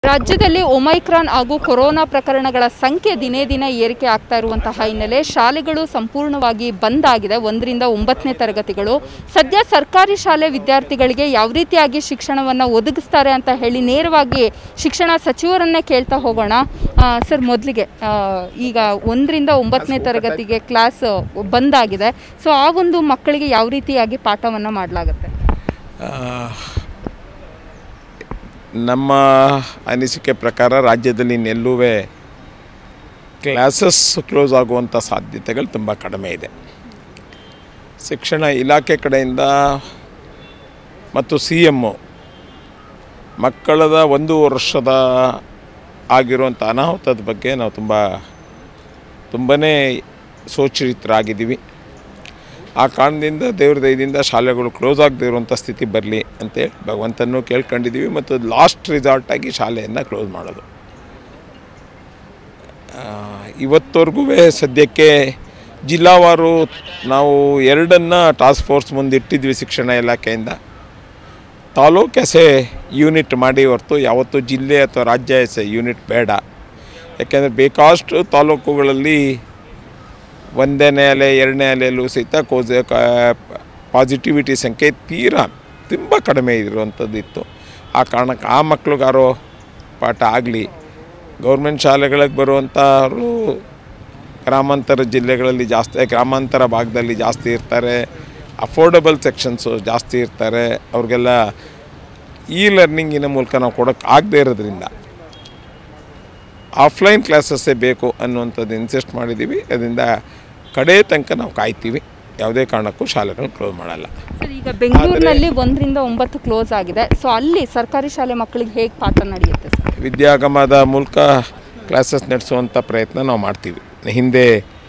ರಾಜ್ಯದಲ್ಲಿ ಒಮೈಕ್ರಾನ್ ಹಾಗೂ ಕೊರೋನಾ ಪ್ರಕರಣಗಳ ಸಂಖ್ಯೆ ದಿನೇ ದಿನ ಏರಿಕೆ ಆಗ್ತಾ ಇರುವಂತಹ ಹಿನ್ನೆಲೆ ಶಾಲೆಗಳು ಸಂಪೂರ್ಣವಾಗಿ ಬಂದ್ ಆಗಿದೆ ಒಂದರಿಂದ ಒಂಬತ್ತನೇ ತರಗತಿಗಳು ಸದ್ಯ ಸರ್ಕಾರಿ ಶಾಲೆ ವಿದ್ಯಾರ್ಥಿಗಳಿಗೆ ಯಾವ ರೀತಿಯಾಗಿ ಶಿಕ್ಷಣವನ್ನು ಒದಗಿಸ್ತಾರೆ ಅಂತ ಹೇಳಿ ನೇರವಾಗಿ ಶಿಕ್ಷಣ ಸಚಿವರನ್ನೇ ಕೇಳ್ತಾ ಹೋಗೋಣ ಆ, ಸರ್ ಮೊದಲಿಗೆ ಈಗ ಒಂದರಿಂದ ಒಂಬತ್ತನೇ ತರಗತಿಗೆ ಕ್ಲಾಸ್ ಬಂದ್ ಆಗಿದೆ ಸೊ ಆ ಒಂದು ಮಕ್ಕಳಿಗೆ ಯಾವ ರೀತಿಯಾಗಿ ಪಾಠವನ್ನು ಮಾಡಲಾಗುತ್ತೆ ಆ, ನಮ್ಮ ಅನಿಸಿಕೆ ಪ್ರಕಾರ ರಾಜ್ಯದಲ್ಲಿ ಇನ್ನೆಲ್ಲೂ ಕ್ಲಾಸಸ್ ಕ್ಲೋಸ್ ಆಗುವಂಥ ಸಾಧ್ಯತೆಗಳು ತುಂಬ ಕಡಿಮೆ ಇದೆ ಶಿಕ್ಷಣ ಇಲಾಖೆ ಕಡೆಯಿಂದ ಮತ್ತು ಸಿ ಎಮ್ಮು ಮಕ್ಕಳದ ಒಂದು ವರ್ಷದ ಆಗಿರುವಂಥ ಅನಾಹುತದ ಬಗ್ಗೆ ನಾವು ತುಂಬ ತುಂಬಾ ಸೋಚರಿತರಾಗಿದ್ದೀವಿ ಆ ಕಾರಣದಿಂದ ದೇವ್ರ ದಯದಿಂದ ಶಾಲೆಗಳು ಕ್ಲೋಸ್ ಆಗದೇ ಇರುವಂಥ ಸ್ಥಿತಿ ಬರಲಿ ಅಂತೇಳಿ ಭಗವಂತನೂ ಕೇಳ್ಕೊಂಡಿದ್ದೀವಿ ಮತ್ತು ಲಾಸ್ಟ್ ರಿಸಾರ್ಟಾಗಿ ಶಾಲೆಯನ್ನು ಕ್ಲೋಸ್ ಮಾಡೋದು ಇವತ್ತವರೆಗೂ ಸದ್ಯಕ್ಕೆ ಜಿಲ್ಲಾವಾರು ನಾವು ಎರಡನ್ನು ಟಾಸ್ಕ್ ಫೋರ್ಸ್ ಮುಂದಿಟ್ಟಿದ್ವಿ ಶಿಕ್ಷಣ ಇಲಾಖೆಯಿಂದ ತಾಲೂಕು ಎಸೆ ಯೂನಿಟ್ ಮಾಡಿ ಹೊರತು ಯಾವತ್ತೂ ಜಿಲ್ಲೆ ಅಥವಾ ರಾಜ್ಯ ಎಸೆ ಯೂನಿಟ್ ಬೇಡ ಯಾಕೆಂದರೆ ಬೇಕಾಷ್ಟು ತಾಲೂಕುಗಳಲ್ಲಿ ಒಂದನೇ ಅಲೆ ಎರಡನೇ ಅಲೆಯಲ್ಲೂ ಸಹಿತ ಕೋಸ್ ಪಾಸಿಟಿವಿಟಿ ಸಂಖ್ಯೆ ತೀರಾ ತುಂಬ ಕಡಿಮೆ ಇರುವಂಥದ್ದು ಇತ್ತು ಆ ಕಾರಣಕ್ಕೆ ಆ ಮಕ್ಳಿಗಾರೋ ಪಾಠ ಆಗಲಿ ಗೌರ್ಮೆಂಟ್ ಶಾಲೆಗಳಿಗೆ ಬರುವಂಥವ್ರು ಗ್ರಾಮಾಂತರ ಜಿಲ್ಲೆಗಳಲ್ಲಿ ಜಾಸ್ತಿ ಗ್ರಾಮಾಂತರ ಭಾಗದಲ್ಲಿ ಜಾಸ್ತಿ ಇರ್ತಾರೆ ಅಫೋರ್ಡಬಲ್ ಸೆಕ್ಷನ್ಸು ಜಾಸ್ತಿ ಇರ್ತಾರೆ ಅವ್ರಿಗೆಲ್ಲ ಈ ಲರ್ನಿಂಗಿನ ಮೂಲಕ ನಾವು ಕೊಡೋಕ್ಕೆ ಆಗದೇ ಇರೋದ್ರಿಂದ ಆಫ್ಲೈನ್ ಕ್ಲಾಸಸ್ಸೇ ಬೇಕು ಅನ್ನುವಂಥದ್ದು ಇನ್ಸಿಸ್ಟ್ ಮಾಡಿದ್ದೀವಿ ಅದರಿಂದ ಕಡೆ ತನಕ ನಾವು ಕಾಯ್ತೀವಿ ಯಾವುದೇ ಕಾರಣಕ್ಕೂ ಶಾಲೆಗಳನ್ನ ಕ್ಲೋಸ್ ಮಾಡಲ್ಲ ಸರ್ ಈಗ ಬೆಂಗಳೂರಿನಲ್ಲಿ ಒಂದರಿಂದ ಒಂಬತ್ತು ಕ್ಲೋಸ್ ಆಗಿದೆ ಸೊ ಅಲ್ಲಿ ಸರ್ಕಾರಿ ಶಾಲೆ ಮಕ್ಕಳಿಗೆ ಹೇಗೆ ಪಾಠ ನಡೆಯುತ್ತೆ ಸರ್ ವಿದ್ಯಾಗಮದ ಮೂಲಕ ಕ್ಲಾಸಸ್ ನಡೆಸುವಂಥ ಪ್ರಯತ್ನ ನಾವು ಮಾಡ್ತೀವಿ ಹಿಂದೆ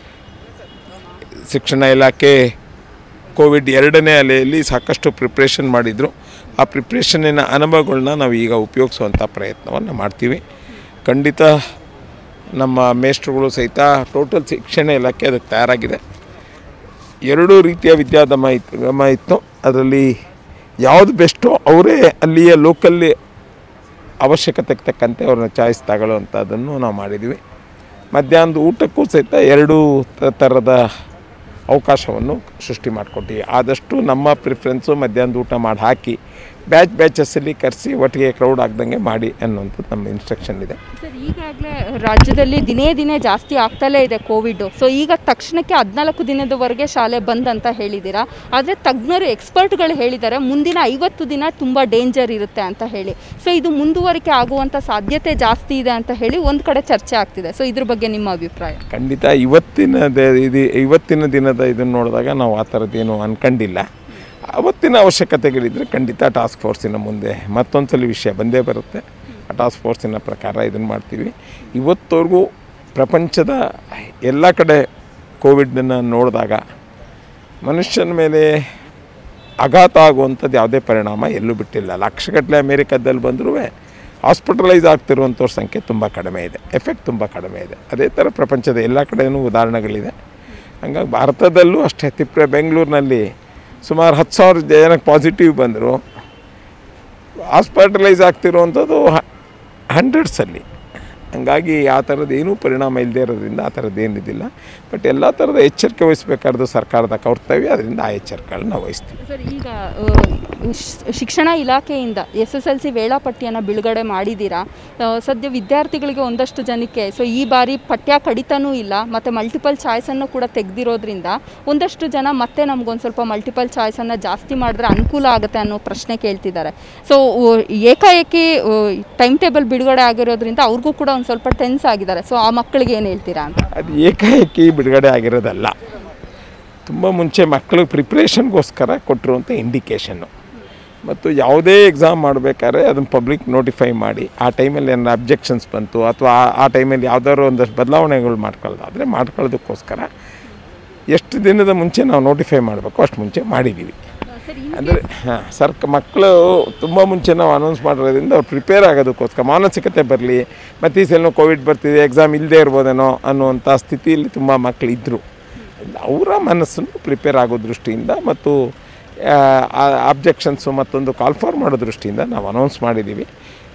ಶಿಕ್ಷಣ ಇಲಾಖೆ ಕೋವಿಡ್ ಎರಡನೇ ಅಲೆಯಲ್ಲಿ ಸಾಕಷ್ಟು ಪ್ರಿಪ್ರೇಷನ್ ಮಾಡಿದರು ಆ ಪ್ರಿಪ್ರೇಷನ್ನಿನ ಅನುಭವಗಳನ್ನ ನಾವು ಈಗ ಉಪಯೋಗಿಸುವಂಥ ಪ್ರಯತ್ನವನ್ನು ಮಾಡ್ತೀವಿ ಖಂಡಿತ ನಮ್ಮ ಮೇಸ್ಟ್ರುಗಳು ಸಹಿತ ಟೋಟಲ್ ಶಿಕ್ಷಣ ಇಲಾಖೆ ಅದಕ್ಕೆ ತಯಾರಾಗಿದೆ ಎರಡೂ ರೀತಿಯ ವಿದ್ಯಾಗಮ ಇತ್ತು ಗಮ ಇತ್ತು ಅದರಲ್ಲಿ ಯಾವುದು ಬೆಸ್ಟೋ ಅವರೇ ಅಲ್ಲಿಯ ಲೋಕಲ್ಲಿ ಅವಶ್ಯಕತೆಗೆ ತಕ್ಕಂತೆ ಅವ್ರನ್ನ ಚಾಯ್ಸ್ ತಗೊಳ್ಳುವಂಥದ್ದನ್ನು ನಾವು ಮಾಡಿದ್ದೀವಿ ಮಧ್ಯಾಹ್ನದ ಊಟಕ್ಕೂ ಸಹಿತ ಎರಡೂ ತ- ಥರದ ಅವಕಾಶವನ್ನು ಸೃಷ್ಟಿ ಮಾಡಿಕೊಟ್ಟಿವಿ ಆದಷ್ಟು ನಮ್ಮ ಪ್ರಿಫರೆನ್ಸು ಮಧ್ಯಾಹ್ನದ ಊಟ ಮಾಡಿ ಹಾಕಿ ಬ್ಯಾಚ್ ಬ್ಯಾಚಸ್ಸಲ್ಲಿ ಕರೆಸಿ ಒಟ್ಟಿಗೆ ಕ್ರೌಡ್ ಆಗ್ದಂಗೆ ಮಾಡಿ ಅನ್ನುವಂಥದ್ದು ನಮ್ಮ ಇನ್ಸ್ಟ್ರಕ್ಷನ್ ಇದೆ ಸರ್ ಈಗಾಗಲೇ ರಾಜ್ಯದಲ್ಲಿ ದಿನೇ ದಿನೇ ಜಾಸ್ತಿ ಆಗ್ತಲೇ ಇದೆ ಕೋವಿಡ್ ಸೊ ಈಗ ತಕ್ಷಣಕ್ಕೆ ಹದಿನಾಲ್ಕು ದಿನದವರೆಗೆ ಶಾಲೆ ಬಂದ್ ಅಂತ ಹೇಳಿದ್ದೀರಾ ಆದರೆ ತಜ್ಞರು ಎಕ್ಸ್ಪರ್ಟ್ಗಳು ಹೇಳಿದ್ದಾರೆ ಮುಂದಿನ ಐವತ್ತು ದಿನ ತುಂಬ ಡೇಂಜರ್ ಇರುತ್ತೆ ಅಂತ ಹೇಳಿ ಸೊ ಇದು ಮುಂದುವರಿಕೆ ಆಗುವಂಥ ಸಾಧ್ಯತೆ ಜಾಸ್ತಿ ಇದೆ ಅಂತ ಹೇಳಿ ಒಂದು ಕಡೆ ಚರ್ಚೆ ಆಗ್ತಿದೆ ಸೊ ಇದ್ರ ಬಗ್ಗೆ ನಿಮ್ಮ ಅಭಿಪ್ರಾಯ ಖಂಡಿತ ಇವತ್ತಿನ ದ- ಇದು ಇವತ್ತಿನ ದಿನದ ಇದನ್ನು ನೋಡಿದಾಗ ನಾವು ಆ ಥರದ್ದೇನು ಅನ್ಕೊಂಡಿಲ್ಲ ಅವತ್ತಿನ ಅವಶ್ಯಕತೆಗಳಿದ್ದರೆ ಖಂಡಿತ ಟಾಸ್ಕ್ ಫೋರ್ಸಿನ ಮುಂದೆ ಮತ್ತೊಂದು ಸಲ ವಿಷಯ ಬಂದೇ ಬರುತ್ತೆ ಆ ಟಾಸ್ಕ್ ಫೋರ್ಸಿನ ಪ್ರಕಾರ ಇದನ್ನು ಮಾಡ್ತೀವಿ ಇವತ್ತವರೆಗೂ ಪ್ರಪಂಚದ ಎಲ್ಲ ಕಡೆ ಕೋವಿಡನ್ನು ನೋಡಿದಾಗ ಮನುಷ್ಯನ ಮೇಲೆ ಆಘಾತ ಆಗುವಂಥದ್ದು ಯಾವುದೇ ಪರಿಣಾಮ ಎಲ್ಲೂ ಬಿಟ್ಟಿಲ್ಲ ಲಕ್ಷಗಟ್ಟಲೆ ಅಮೇರಿಕದಲ್ಲಿ ಬಂದರೂ ಹಾಸ್ಪಿಟಲೈಸ್ ಆಗ್ತಿರುವಂಥವ್ರ ಸಂಖ್ಯೆ ತುಂಬ ಕಡಿಮೆ ಇದೆ ಎಫೆಕ್ಟ್ ತುಂಬ ಕಡಿಮೆ ಇದೆ ಅದೇ ಥರ ಪ್ರಪಂಚದ ಎಲ್ಲ ಕಡೆಯೂ ಉದಾಹರಣೆಗಳಿದೆ ಹಂಗಾಗಿ ಭಾರತದಲ್ಲೂ ಅಷ್ಟೇ ತಿಪ್ಪೆ ಬೆಂಗಳೂರಿನಲ್ಲಿ ಸುಮಾರು ಹತ್ತು ಸಾವಿರ ಜನಕ್ಕೆ ಪಾಸಿಟಿವ್ ಬಂದರು ಹಾಸ್ಪಿಟಲೈಸ್ ಆಗ್ತಿರುವಂಥದ್ದು ಹಂಡ್ರೆಡ್ಸಲ್ಲಿ ಹಂಗಾಗಿ ಆ ಥರದ್ದು ಏನೂ ಪರಿಣಾಮ ಇಲ್ಲದೆ ಇರೋದ್ರಿಂದ ಆ ಥರದ್ದು ಏನಿದಿಲ್ಲ ಬಟ್ ಎಲ್ಲ ಥರದ ಎಚ್ಚರಿಕೆ ವಹಿಸಬೇಕಾದ್ದು ಸರ್ಕಾರದ ಕರ್ತವ್ಯ ಅದರಿಂದ ಆ ಎಚ್ಚರಿಕೆಗಳನ್ನ ವಹಿಸ್ತೀವಿ ಸರ್ ಈಗ ಆ, ಶ್- ಶಿಕ್ಷಣ ಇಲಾಖೆಯಿಂದ ಎಸ್ ಎಸ್ ಎಲ್ ಸಿ ವೇಳಾಪಟ್ಟಿಯನ್ನು ಬಿಡುಗಡೆ ಮಾಡಿದ್ದೀರಾ ಆ, ಸದ್ಯ ವಿದ್ಯಾರ್ಥಿಗಳಿಗೆ ಒಂದಷ್ಟು ಜನಕ್ಕೆ ಸೊ ಈ ಬಾರಿ ಪಠ್ಯ ಕಡಿತನೂ ಇಲ್ಲ ಮತ್ತು ಮಲ್ಟಿಪಲ್ ಚಾಯ್ಸನ್ನು ಕೂಡ ತೆಗೆದಿರೋದ್ರಿಂದ ಒಂದಷ್ಟು ಜನ ಮತ್ತೆ ನಮಗೊಂದು ಸ್ವಲ್ಪ ಮಲ್ಟಿಪಲ್ ಚಾಯ್ಸನ್ನು ಜಾಸ್ತಿ ಮಾಡಿದ್ರೆ ಅನುಕೂಲ ಆಗುತ್ತೆ ಅನ್ನೋ ಪ್ರಶ್ನೆ ಕೇಳ್ತಿದ್ದಾರೆ ಸೊ ಏಕಾಏಕಿ ಟೈಮ್ ಟೇಬಲ್ ಬಿಡುಗಡೆ ಆಗಿರೋದ್ರಿಂದ ಅವ್ರಿಗೂ ಕೂಡ ಒಂದು ಸ್ವಲ್ಪ ಟೆನ್ಸ್ ಆಗಿದ್ದಾರೆ ಸೊ ಆ ಮಕ್ಕಳಿಗೆ ಏನು ಹೇಳ್ತೀರಾ ಅಂತ ಅದು ಏಕಾಏಕಿ ಬಿಡುಗಡೆ ಆಗಿರೋದಲ್ಲ ತುಂಬ ಮುಂಚೆ ಮಕ್ಕಳಿಗೆ ಪ್ರಿಪ್ರೇಷನ್ಗೋಸ್ಕರ ಕೊಟ್ಟಿರುವಂಥ ಇಂಡಿಕೇಷನ್ನು ಮತ್ತು ಯಾವುದೇ ಎಕ್ಸಾಮ್ ಮಾಡಬೇಕಾದ್ರೆ ಅದನ್ನು ಪಬ್ಲಿಕ್ ನೋಟಿಫೈ ಮಾಡಿ ಆ ಟೈಮಲ್ಲಿ ಏನಾರು ಅಬ್ಜೆಕ್ಷನ್ಸ್ ಬಂತು ಅಥವಾ ಆ- ಆ ಟೈಮಲ್ಲಿ ಯಾವ್ದಾದ್ರು ಒಂದಷ್ಟು ಬದಲಾವಣೆಗಳು ಮಾಡ್ಕೊಳ್ಳೋದಾದರೆ ಮಾಡ್ಕೊಳ್ಳೋದಕ್ಕೋಸ್ಕರ ಎಷ್ಟು ದಿನದ ಮುಂಚೆ ನಾವು ನೋಟಿಫೈ ಮಾಡಬೇಕು ಅಷ್ಟು ಮುಂಚೆ ಮಾಡಿದ್ದೀವಿ ಅಂದರೆ ಹಾಂ ಸರ್ಕ ಮಕ್ಕಳು ತುಂಬ ಮುಂಚೆ ನಾವು ಅನೌನ್ಸ್ ಮಾಡಿರೋದ್ರಿಂದ ಅವ್ರು ಪ್ರಿಪೇರ್ ಆಗೋದಕ್ಕೋಸ್ಕರ ಮಾನಸಿಕತೆ ಬರಲಿ ಮತ್ತು ಈ ಸಲ ಕೋವಿಡ್ ಬರ್ತಿದೆ ಎಕ್ಸಾಮ್ ಇಲ್ಲದೆ ಇರ್ಬೋದೇನೋ ಅನ್ನುವಂಥ ಸ್ಥಿತಿಯಲ್ಲಿ ತುಂಬ ಮಕ್ಕಳು ಇದ್ದರು ಅವರ ಮನಸ್ಸನ್ನು ಪ್ರಿಪೇರ್ ಆಗೋ ದೃಷ್ಟಿಯಿಂದ ಮತ್ತು ಅಬ್ಜೆಕ್ಷನ್ಸು ಮತ್ತೊಂದು ಕಾಲ್ ಫಾರ್ ಮಾಡೋ ದೃಷ್ಟಿಯಿಂದ ನಾವು ಅನೌನ್ಸ್ ಮಾಡಿದ್ದೀವಿ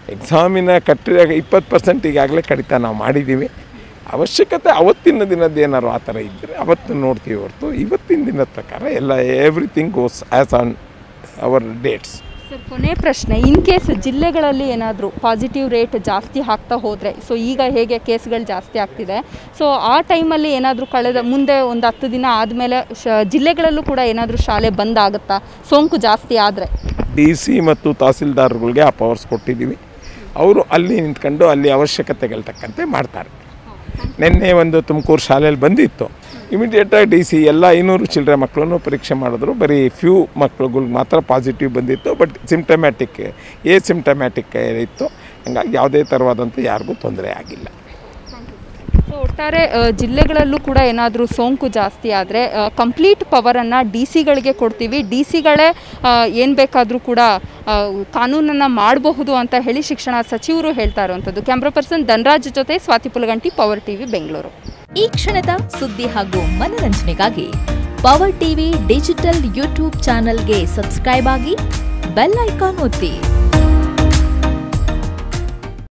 ಎಕ್ಸಾಮಿನ ಕಟ್ಟಿದ ಇಪ್ಪತ್ತು ಪರ್ಸೆಂಟ್ ಈಗಾಗಲೇ ಕಡಿತ ನಾವು ಮಾಡಿದ್ದೀವಿ ಅವಶ್ಯಕತೆ ಅವತ್ತಿನ ದಿನದ್ದು ಏನಾದ್ರು ಆ ಥರ ಇದ್ದರೆ ಅವತ್ತು ನೋಡ್ತೀವಿ ಹೊರತು ಇವತ್ತಿನ ದಿನದ ಪ್ರಕಾರ ಎಲ್ಲ everything goes as on our dates sir ಕೊನೆ ಪ್ರಶ್ನೆ ಇನ್ ಕೇಸ್ ಜಿಲ್ಲೆಗಳಲ್ಲಿ ಏನಾದರೂ ಪಾಸಿಟಿವ್ ರೇಟ್ ಜಾಸ್ತಿ ಆಗ್ತಾ ಹೋದರೆ ಸೊ ಈಗ ಹೇಗೆ ಕೇಸ್ಗಳು ಜಾಸ್ತಿ ಆಗ್ತಿದೆ ಸೊ ಆ ಟೈಮಲ್ಲಿ ಏನಾದರೂ ಕಳೆದ ಮುಂದೆ ಒಂದು ಹತ್ತು ದಿನ ಆದಮೇಲೆ ಶ ಜಿಲ್ಲೆಗಳಲ್ಲೂ ಕೂಡ ಏನಾದರೂ ಶಾಲೆ ಬಂದ್ ಆಗುತ್ತಾ ಸೋಂಕು ಜಾಸ್ತಿ ಆದರೆ ಡಿ ಸಿ ಮತ್ತು ತಹಸೀಲ್ದಾರ್ಗಳಿಗೆ ಆ ಪವರ್ಸ್ ಕೊಟ್ಟಿದ್ದೀವಿ ಅವರು ಅಲ್ಲಿ ನಿಂತ್ಕೊಂಡು ಅಲ್ಲಿ ಅವಶ್ಯಕತೆಗಳು ತಕ್ಕಂತೆ ಮಾಡ್ತಾರೆ ನಿನ್ನೆ ಒಂದು ತುಮಕೂರು ಶಾಲೆಯಲ್ಲಿ ಬಂದಿತ್ತು ಇಮಿಡಿಯೇಟಾಗಿ ಡಿ ಸಿ ಎಲ್ಲ ಐನೂರು ಚಿಲ್ಲರೆ ಮಕ್ಕಳನ್ನು ಪರೀಕ್ಷೆ ಮಾಡಿದ್ರು ಬರೀ ಫ್ಯೂ ಮಕ್ಕಳುಗಳಿಗೆ ಮಾತ್ರ ಪಾಸಿಟಿವ್ ಬಂದಿತ್ತು ಬಟ್ ಸಿಮ್ಟಮ್ಯಾಟಿಕ್ ಎ ಸಿಮ್ಟಮ್ಯಾಟಿಕ್ ಇತ್ತು ಹಂಗಾಗಿ ಯಾವುದೇ ಥರವಾದಂಥ ಯಾರಿಗೂ ತೊಂದರೆ ಆಗಿಲ್ಲ ಸೊ ಒಟ್ಟಾರೆ ಆ, ಜಿಲ್ಲೆಗಳಲ್ಲೂ ಕೂಡ ಏನಾದರೂ ಸೋಂಕು ಜಾಸ್ತಿ ಆದರೆ ಕಂಪ್ಲೀಟ್ ಪವರನ್ನು ಡಿ ಸಿಗಳಿಗೆ ಕೊಡ್ತೀವಿ ಡಿ ಸಿಗಳೇ ಏನು ಬೇಕಾದರೂ ಕೂಡ ಕಾನೂನನ್ನು ಮಾಡಬಹುದು ಅಂತ ಹೇಳಿ ಶಿಕ್ಷಣ ಸಚಿವರು ಹೇಳ್ತಾ ಇರುವಂಥದ್ದು ಕ್ಯಾಮ್ರಾ ಪರ್ಸನ್ ಧನರಾಜ್ ಜೊತೆ ಸ್ವಾತಿ ಪುಲಗಂಟಿ ಪವರ್ ಟಿವಿ ಬೆಂಗಳೂರು ಈ ಕ್ಷಣದ ಸುದ್ದಿ ಹಾಗೂ ಮನರಂಜನೆಗಾಗಿ ಪವರ್ ಟಿವಿ ಡಿಜಿಟಲ್ ಯೂಟ್ಯೂಬ್ ಚಾನೆಲ್ಗೆ ಸಬ್ಸ್ಕ್ರೈಬ್ ಆಗಿ ಬೆಲ್ ಐಕಾನ್ ಒತ್ತಿ